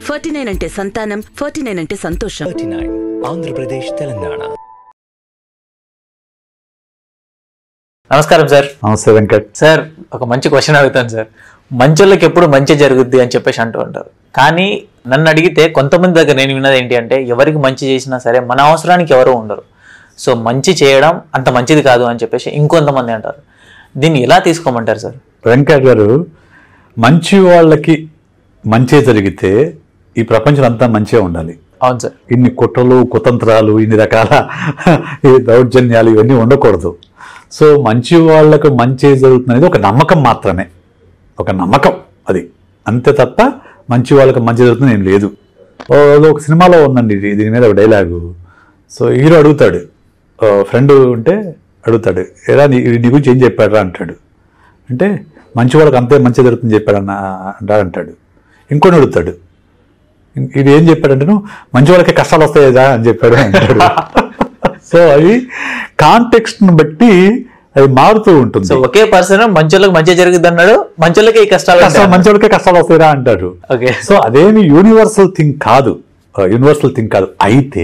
Forty nine అంటే సంతానం forty nine అంటే సంతోషం థర్టీ నైన్ ఆంధ్రప్రదేశ్ తెలంగాణ నమస్కారం సార్ నమస్తే వెంకట్ సార్ ఒక మంచి క్వశ్చన్ అడుగుతాను సార్ మంచోళ్ళకి ఎప్పుడు మంచి జరుగుద్ది అని చెప్పేసి అంటూ ఉంటారు కానీ నన్ను అడిగితే కొంతమంది దగ్గర నేను విన్నది ఏంటి అంటే ఎవరికి మంచి చేసినా సరే మన అవసరానికి ఎవరు ఉండరు సో మంచి చేయడం అంత మంచిది కాదు అని చెప్పేసి ఇంకొంతమంది అంటారు దీన్ని ఎలా తీసుకోమంటారు సార్ వెంకట్ గారు మంచి వాళ్ళకి మంచి జరిగితే ఈ ప్రపంచం అంతా మంచిగా ఉండాలి అవును సార్ ఇన్ని కుట్రలు కుతంత్రాలు ఇన్ని రకాల ఈ దౌర్జన్యాలు ఇవన్నీ ఉండకూడదు సో మంచి వాళ్ళకు మంచి జరుగుతుంది అనేది ఒక నమ్మకం మాత్రమే ఒక నమ్మకం అది అంతే తప్ప మంచి వాళ్ళకి మంచి జరుగుతుంది ఏం లేదు ఓ ఏదో ఒక సినిమాలో ఉందండి ఇది దీని మీద ఒక డైలాగు సో హీరో అడుగుతాడు ఫ్రెండ్ ఉంటే అడుగుతాడు ఏరా నీ నీ గురించి ఏం చెప్పాడురా అంటాడు అంటే మంచి వాళ్ళకి అంతే మంచి జరుగుతుంది చెప్పాడన్న అంటాడు అంటాడు ఇంకొని అడుగుతాడు ఇది ఏం చెప్పాడంటే మంచి వాళ్ళకి కష్టాలు వస్తాయా అని చెప్పాడు అంటాడు సో అవి కాంటెక్స్ట్ని బట్టి అది మారుతూ ఉంటుంది సో ఒకే పర్సన్ మంచోళ్ళకి మంచి జరుగుద్ది అన్నాడు మంచోళ్ళకి ఈ కష్టాలు కష్టాలు మంచి వాళ్ళకే కష్టాలు వస్తాయిరా అంటారు ఓకే సో అదేమి యూనివర్సల్ థింగ్ కాదు యూనివర్సల్ థింగ్ కాదు అయితే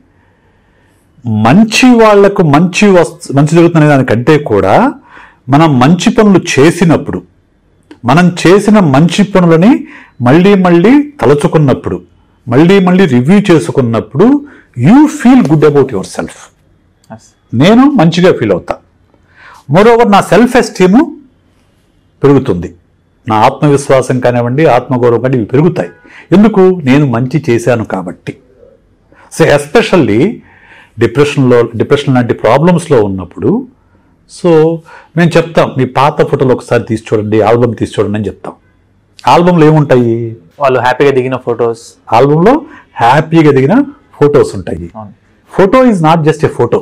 మంచి వాళ్లకు మంచి వస్తు మంచి జరుగుతున్న దానికంటే కూడా మనం మంచి పనులు చేసినప్పుడు మనం చేసిన మంచి పనులని మళ్ళీ మళ్ళీ తలుచుకున్నప్పుడు మళ్ళీ మళ్ళీ రివ్యూ చేసుకున్నప్పుడు you feel good about your self మంచిగా ఫీల్ అవుతా మోరోవర్ నా సెల్ఫ్ ఎస్టీము పెరుగుతుంది నా ఆత్మవిశ్వాసం కానివ్వండి ఆత్మగౌరవం కానీ ఇవి పెరుగుతాయి ఎందుకు నేను మంచి చేశాను కాబట్టి సో ఎస్పెషల్లీ డిప్రెషన్లో డిప్రెషన్ లాంటి ప్రాబ్లమ్స్లో ఉన్నప్పుడు సో మేము చెప్తాం మీ పాత ఫోటోలు ఒకసారి తీసి చూడండి ఆల్బమ్ తీసి చూడండి అని చెప్తాం ఆల్బంలో ఏముంటాయి వాళ్ళు హ్యాపీగా దిగిన ఫొటోస్ ఆల్బంలో హ్యాపీగా దిగిన ఫొటోస్ ఉంటాయి అవును photo is not just a photo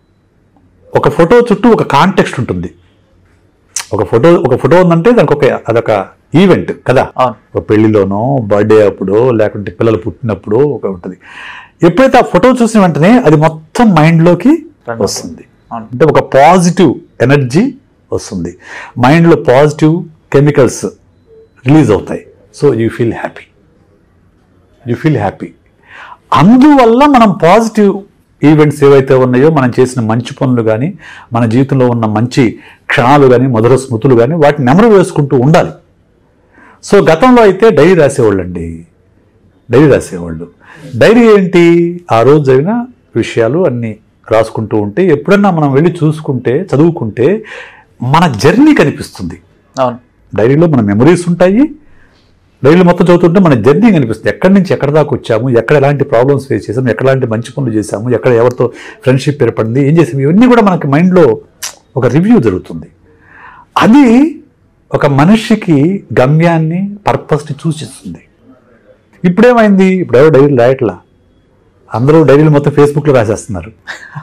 ఒక ఫోటో చుట్టూ ఒక కాంటెక్స్ట్ ఉంటుంది ఒక ఫోటో ఒక ఫోటో ఉందంటే దానికి ఒక అదొక ఈవెంట్ కదా అవును ఒక పెళ్లిలోనో బర్త్డే అప్పుడో లేకుంటే పిల్లలు పుట్టినప్పుడు ఒక ఉంటుంది ఎప్పుడైతే ఆ ఫోటో చూసిన వెంటనే అది మొత్తం మైండ్లోకి రండి. వస్తుంది అవును. అంటే ఒక పాజిటివ్ ఎనర్జీ వస్తుంది మైండ్లో పాజిటివ్ కెమికల్స్ రిలీజ్ అవుతాయి so you feel happy you feel happy అందువల్ల మనం పాజిటివ్ ఈవెంట్స్ ఏవైతే ఉన్నాయో మనం చేసిన మంచి పనులు కానీ మన జీవితంలో ఉన్న మంచి క్షణాలు కానీ మధుర స్మృతులు కానీ వాటిని నెమరు వేసుకుంటూ ఉండాలి సో గతంలో అయితే డైరీ రాసేవాళ్ళండి డైరీ రాసేవాళ్ళు డైరీ ఏంటి ఆ రోజు జరిగిన విషయాలు అన్నీ రాసుకుంటూ ఉంటే ఎప్పుడన్నా మనం వెళ్ళి చూసుకుంటే చదువుకుంటే మన జర్నీ కనిపిస్తుంది అవును డైరీలో మన మెమరీస్ ఉంటాయి డైరీలో మొత్తం చదువుతుంటే మన జర్నీ కనిపిస్తుంది ఎక్కడి నుంచి ఎక్కడ దాకా వచ్చాము ఎక్కడ ఎలాంటి ప్రాబ్లమ్స్ ఫేస్ చేసాము ఎక్కడ ఎలాంటి మంచి పనులు చేశాము ఎక్కడ ఎవరితో ఫ్రెండ్షిప్ ఏర్పడింది ఏం చేసాము ఇవన్నీ కూడా మనకి మైండ్లో ఒక రివ్యూ జరుగుతుంది అది ఒక మనిషికి గమ్యాన్ని పర్పస్ని సూచిస్తుంది ఇప్పుడేమైంది ఇప్పుడు ఎవరు డైరీ రాయట్లా అందరూ డైరీలు మొత్తం ఫేస్బుక్లో రాసేస్తున్నారు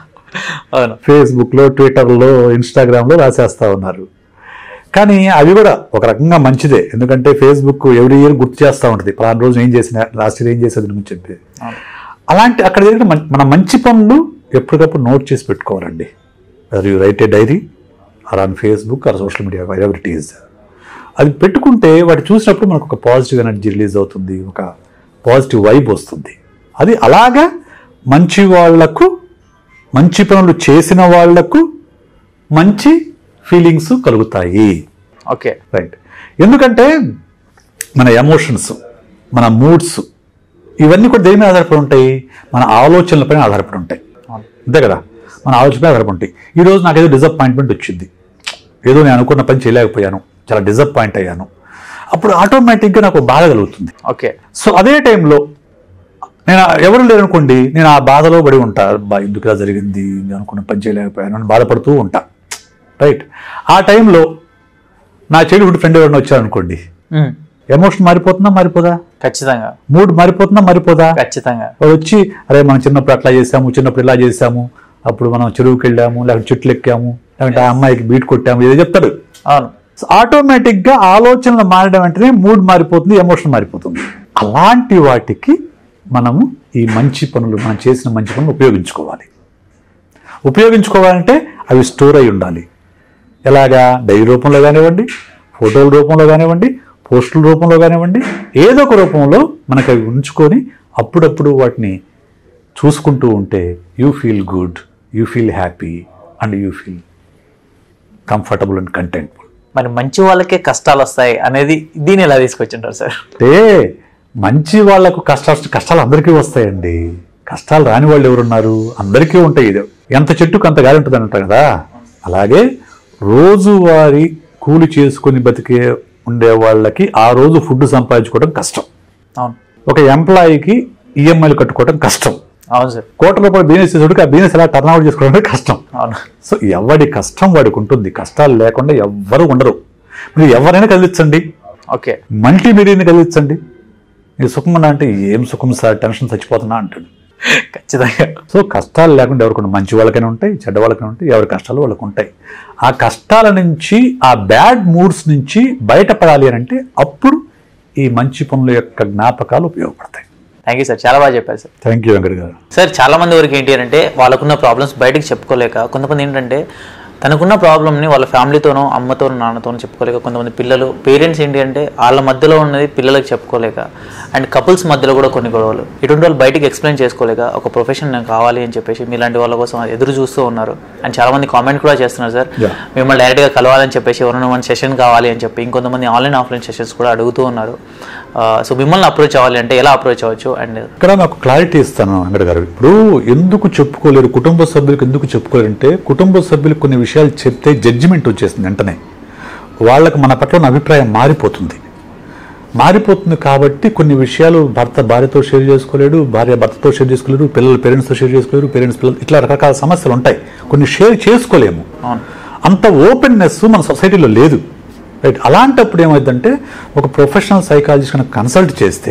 అవును ఫేస్బుక్లో ట్విట్టర్లో ఇన్స్టాగ్రామ్లో రాసేస్తూ ఉన్నారు కానీ అవి కూడా ఒక రకంగా మంచిదే ఎందుకంటే ఫేస్బుక్ ఎవ్రీ ఇయర్ గుర్తు చేస్తూ ఉంటుంది పలానా రోజు ఏం చేసిన లాస్ట్ ఇయర్ ఏం చేసేది అని చెప్పి అవును. అలాంటి అక్కడ జరిగిన మం- మన మంచి పనులు ఎప్పటికప్పుడు నోట్ చేసి పెట్టుకోవాలండి you write a diary or on Facebook or social media ఎవరి ఇట్ ఈజ్ అది పెట్టుకుంటే వాటి చూసినప్పుడు మనకు ఒక పాజిటివ్ ఎనర్జీ రిలీజ్ అవుతుంది ఒక పాజిటివ్ వైబ్ వస్తుంది అది అలాగా మంచి వాళ్లకు మంచి పనులు చేసిన వాళ్లకు మంచి ఫీలింగ్స్ కలుగుతాయి ఓకే రైట్ ఎందుకంటే మన ఎమోషన్స్ మన మూడ్స్ ఇవన్నీ కూడా దేని మీద ఆధారపడి ఉంటాయి మన ఆలోచనలపైన ఆధారపడి ఉంటాయి అవును అంతే కదా మన ఆలోచనపై ఆధారపడి ఉంటాయి ఈరోజు నాకు ఏదో డిసప్పాయింట్మెంట్ వచ్చింది ఏదో నేను అనుకున్న పని చేయలేకపోయాను చాలా డిసప్పాయింట్ అయ్యాను అప్పుడు ఆటోమేటిక్గా నాకు బాధ కలుగుతుంది ఓకే సో అదే టైంలో నేను ఎవరు లేరనుకోండి నేను ఆ బాధలో పడి ఉంటా బా ఎందుకు ఇలా జరిగింది నేను అనుకున్న పని చేయలేకపోయాను అని బాధపడుతూ ఉంటా రైట్ ఆ టైంలో నా చైల్డ్హుడ్ ఫ్రెండ్ ఎవరైనా వచ్చారనుకోండి ఉమ్, ఎమోషన్ మారిపోతుందా మారిపోదా ఖచ్చితంగా మూడ్ మారిపోతుందా మారిపోదా ఖచ్చితంగా వాడు వచ్చి అరే మనం చిన్నప్పుడు అట్లా చేసాము చిన్నప్పుడు ఇలా చేసాము అప్పుడు మనం చెరువుకి వెళ్ళాము లేకపోతే చెట్లు ఎక్కాము లేకపోతే ఆ అమ్మాయికి బీట్ కొట్టాము ఏదో చెప్తాడు అవును ఆటోమేటిక్ గా ఆలోచనలు మారడం వెంటనే మూడ్ మారిపోతుంది ఎమోషన్ మారిపోతుంది అలాంటి వాటికి మనము ఈ మంచి పనులు మనం చేసిన మంచి పనులు ఉపయోగించుకోవాలి ఉపయోగించుకోవాలంటే అవి స్టోర్ అయి ఉండాలి ఎలాగా డైరీ రూపంలో కానివ్వండి ఫోటోల రూపంలో కానివ్వండి పోస్టుల రూపంలో కానివ్వండి ఏదో ఒక రూపంలో మనకు అవి ఉంచుకొని అప్పుడప్పుడు వాటిని చూసుకుంటూ ఉంటే you feel good you feel happy and you feel comfortable and contentful మరి మంచి వాళ్ళకే కష్టాలు వస్తాయి అనేది దీన్ని ఎలా తీసుకొచ్చింటారు సార్ అంటే మంచి వాళ్లకు కష్టాలు కష్టాలు అందరికీ వస్తాయండి కష్టాలు రాని వాళ్ళు ఎవరున్నారు అందరికీ ఉంటాయి ఇది ఎంత చెట్టుకు అంత గాలి ఉంటుంది అంటారు కదా అలాగే రోజువారీ కూలి చేసుకొని బతికే ఉండే వాళ్ళకి ఆ రోజు ఫుడ్ సంపాదించుకోవడం కష్టం అవును ఒక ఎంప్లాయీకి ఈఎంఐలు కట్టుకోవడం కష్టం అవును సార్ కోట్ల రూపాయలు బిజినెస్ చేసేటికి ఆ బిజినెస్ ఎలా టర్న్ అవుట్ చేసుకోవడం కష్టం అవును సో ఎవడి కష్టం వాడికి ఉంటుంది కష్టాలు లేకుండా ఎవ్వరు ఉండరు మీరు ఎవరైనా కదిలించండి ఓకే మల్టీ మీడియాని కలిగించండి మీరు సుఖంగా అంటే ఏం సుఖం సార్ టెన్షన్ చచ్చిపోతున్నా అంటాడు ఖచ్చితంగా సో కష్టాలు లేకుండా ఎవరికి మంచి వాళ్ళకైనా ఉంటాయి చెడ్డ వాళ్ళకైనా ఉంటాయి ఎవరి కష్టాలు వాళ్ళకు ఉంటాయి ఆ కష్టాల నుంచి ఆ బ్యాడ్ మూడ్స్ నుంచి బయటపడాలి అని అంటే అప్పుడు ఈ మంచి పనుల యొక్క జ్ఞాపకాలు ఉపయోగపడతాయి థ్యాంక్ యూ సార్ చాలా బాగా చెప్పారు సార్ థ్యాంక్ యూ వెంకట గారు సార్ చాలా మంది వరకు ఏంటి అంటే వాళ్ళకున్న ప్రాబ్లమ్స్ బయటకు చెప్పుకోలేక కొంతమంది ఏంటంటే తనకున్న ప్రాబ్లమ్ని వాళ్ళ ఫ్యామిలీతోనో అమ్మతోనో నాన్నతోనో చెప్పుకోలేక కొంతమంది పిల్లలు పేరెంట్స్ ఏంటి అంటే వాళ్ళ మధ్యలో ఉన్నది పిల్లలకు చెప్పుకోలేక అండ్ కపుల్స్ మధ్యలో కూడా కొన్ని గొడవలు ఇటువంటి వాళ్ళు బయటికి ఎక్స్ప్లెయిన్ చేసుకోలేక ఒక ప్రొఫెషన్ నాకు కావాలి అని చెప్పేసి మీలాంటి వాళ్ళ కోసం ఎదురు చూస్తూ ఉన్నారు అండ్ చాలా మంది కామెంట్ కూడా చేస్తున్నారు సార్ Yeah. మిమ్మల్ని డైరెక్ట్గా కలవాలని చెప్పేసి ఎవరైనా వన్ సెషన్ కావాలి అని చెప్పి ఇంకొంతమంది ఆన్లైన్ ఆఫ్లైన్ సెషన్స్ కూడా అడుగుతూ ఉన్నారు సో మిమ్మల్ని అప్రోచ్ అవ్వాలి అంటే ఎలా అప్రోచ్ అవ్వచ్చు అండ్ ఇక్కడ నాకు క్లారిటీ ఇస్తాను వెంకట గారు ఇప్పుడు ఎందుకు చెప్పుకోలేరు కుటుంబ సభ్యులకు ఎందుకు చెప్పుకోలేరు అంటే కుటుంబ సభ్యులకు కొన్ని విషయాలు చెప్తే జడ్జిమెంట్ వచ్చేస్తుంది వెంటనే వాళ్ళకి మన పట్ల ఉన్న అభిప్రాయం మారిపోతుంది మారిపోతుంది కాబట్టి కొన్ని విషయాలు భర్త భార్యతో షేర్ చేసుకోలేడు భార్య భర్తతో షేర్ చేసుకోలేరు పిల్లలు పేరెంట్స్తో షేర్ చేసుకోలేరు పేరెంట్స్ పిల్లలు ఇట్లా రకరకాల సమస్యలు ఉంటాయి కొన్ని షేర్ చేసుకోలేము అవును అంత ఓపెన్నెస్ మన సొసైటీలో లేదు రైట్ అలాంటప్పుడు ఏమైందంటే ఒక ప్రొఫెషనల్ సైకాలజిస్ట్ కనుక కన్సల్ట్ చేస్తే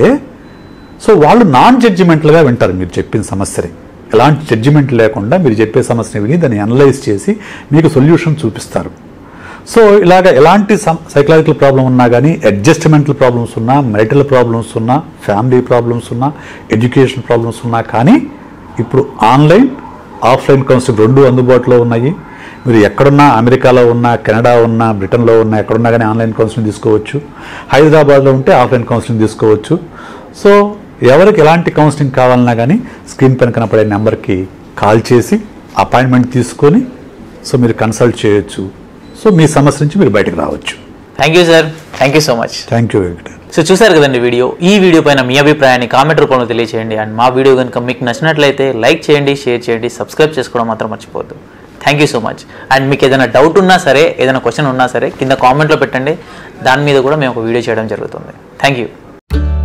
సో వాళ్ళు నాన్ జడ్జిమెంటల్గా వింటారు మీరు చెప్పిన సమస్యని ఎలాంటి జడ్జిమెంట్ లేకుండా మీరు చెప్పే సమస్యని విని దాన్ని అనలైజ్ చేసి మీకు సొల్యూషన్ చూపిస్తారు సో ఇలాగ ఎలాంటి సైకలాజికల్ ప్రాబ్లం ఉన్నా కానీ అడ్జస్ట్మెంటల్ ప్రాబ్లమ్స్ ఉన్నా మెరిటల్ ప్రాబ్లమ్స్ ఉన్నా ఫ్యామిలీ ప్రాబ్లమ్స్ ఉన్నా ఎడ్యుకేషన్ ప్రాబ్లమ్స్ ఉన్నా కానీ ఇప్పుడు ఆన్లైన్ ఆఫ్లైన్ కౌన్సిలింగ్ రెండు అందుబాటులో ఉన్నాయి మీరు ఎక్కడున్నా అమెరికాలో ఉన్నా కెనడా ఉన్నా బ్రిటన్లో ఉన్నా ఎక్కడున్నా కానీ ఆన్లైన్ కౌన్సిలింగ్ తీసుకోవచ్చు హైదరాబాద్లో ఉంటే ఆఫ్లైన్ కౌన్సిలింగ్ తీసుకోవచ్చు సో ఎవరికి ఎలాంటి కౌన్సిలింగ్ కావాలన్నా కానీ స్క్రీన్ పైన కనపడే నెంబర్కి కాల్ చేసి అపాయింట్మెంట్ తీసుకొని సో మీరు కన్సల్ట్ చేయొచ్చు సో మీ సమస్య నుంచి మీరు బయటకు రావచ్చు thank you sir thank you so much thank you Venkata so చూసారు కదండి వీడియో ఈ వీడియో పైన మీ అభిప్రాయాన్ని కామెంట్ రూపంలో తెలియచేయండి అండ్ మా వీడియో కనుక మీకు నచ్చినట్లయితే లైక్ చేయండి షేర్ చేయండి సబ్స్క్రైబ్ చేసుకోవడం మాత్రం మర్చిపోవద్దు thank you so much and మీకు ఏదైనా డౌట్ ఉన్నా సరే ఏదైనా క్వశ్చన్ ఉన్నా సరే కింద కామెంట్లో పెట్టండి దాని మీద కూడా మేము ఒక వీడియో చేయడం జరుగుతుంది థ్యాంక్ యూ